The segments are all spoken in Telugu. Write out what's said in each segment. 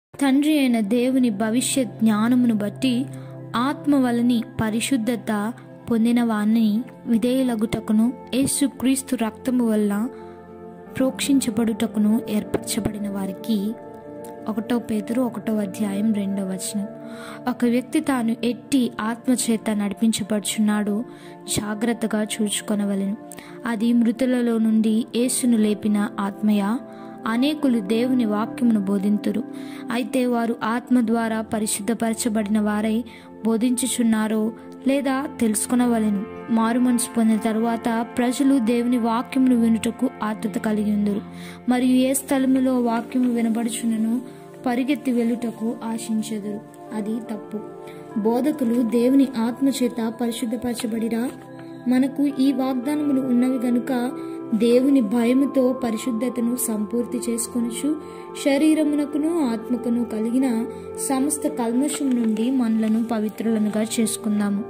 తండ్రి అయిన దేవుని భవిష్యత్ జ్ఞానమును బట్టి ఆత్మ వలని పరిశుద్ధత పొందిన వాణ్ణి విధేయులగుటకును యేసుక్రీస్తు రక్తము వల్ల ప్రోక్షించబడుటకును ఏర్పరచబడిన వారికి ఒకటో పేతురు ఒకటో అధ్యాయం రెండో వచనం ఒక వ్యక్తి తాను ఎట్టి ఆత్మచేత నడిపించబడుచున్నాడు జాగ్రత్తగా చూచుకొనవలెను అది మృతులలో నుండి యేసును లేపిన ఆత్మయ అనేకులు దేవుని వాక్యమును బోధింతురు అయితే వారు ఆత్మ ద్వారా పరిశుద్ధపరచబడిన వారై బోధించుచున్నారో లేదా తెలుసుకునవలెను మారు మనసు పొందిన తరువాత ప్రజలు దేవుని వాక్యమును వినుటకు ఆతృత కలిగి ఉందరు మరియు ఏ స్థలములో వాక్యము వినబడుచున్నను పరిగెత్తి వెళ్ళుటకు ఆశించెదరు అది తప్పు బోధకులు దేవుని ఆత్మచేత పరిశుద్ధపరచబడిరా మనకు ఈ వాగ్దానములు ఉన్నవి గనుక దేవుని భయముతో పరిశుద్ధతను సంపూర్తి చేసుకొనుచు శరీరమునకును ఆత్మకును కలిగిన సమస్త కల్మషం నుండి మనలను పవిత్రులనుగా చేసుకుందాము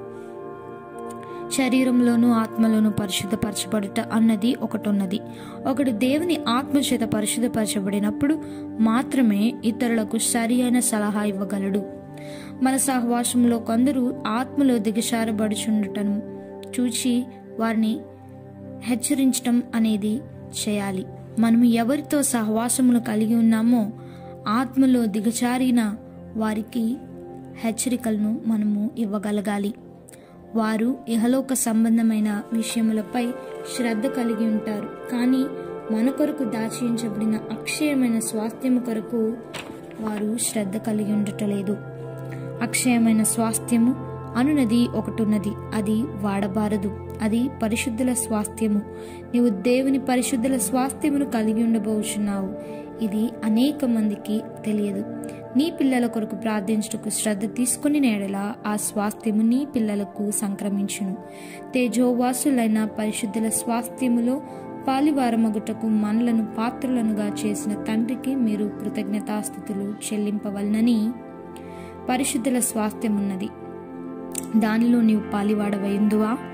శరీరంలోనూ ఆత్మలోనూ పరిశుద్ధపరచబడుట అన్నది ఒకటున్నది ఒకడు దేవుని ఆత్మచేత పరిశుద్ధపరచబడినప్పుడు మాత్రమే ఇతరులకు సరి అయిన సలహా ఇవ్వగలడు మన సహవాసంలో కొందరు ఆత్మలో దిగశారబడుచుండటం చూచి వారిని హెచ్చరించటం అనేది చేయాలి మనము ఎవరితో సహవాసమును కలిగి ఉన్నామో ఆత్మలో దిగజారిన వారికి హెచ్చరికలను మనము ఇవ్వగలగాలి వారు ఇహలోక సంబంధమైన విషయములపై శ్రద్ధ కలిగి ఉంటారు కానీ మన కొరకు దాచించబడిన అక్షయమైన స్వాస్థ్యము కొరకు వారు శ్రద్ధ కలిగి ఉండటలేదు అక్షయమైన స్వాస్థ్యము అనునది ఒకటున్నది అది వాడబారదు అది పరిశుద్ధుల స్వాస్థ్యము నీవు దేవుని పరిశుద్ధుల స్వాస్థ్యమును కలిగి ఉండబోచున్నావు ఇది అనేక మందికి తెలియదు నీ పిల్లల కొరకు ప్రార్థించుటకు శ్రద్ధ తీసుకుని నేడలా ఆ స్వాస్థ్యము నీ పిల్లలకు సంక్రమించును తేజోవాసులైన పరిశుద్ధుల స్వాస్థ్యములో పాలివారమగుటకు మనలను పాత్రలనుగా చేసిన తండ్రికి మీరు కృతజ్ఞతాస్థుతులు చెల్లింపవలనని పరిశుద్ధుల స్వాస్థ్యమున్నది దానిలో నీవు పాలివాడవైందువా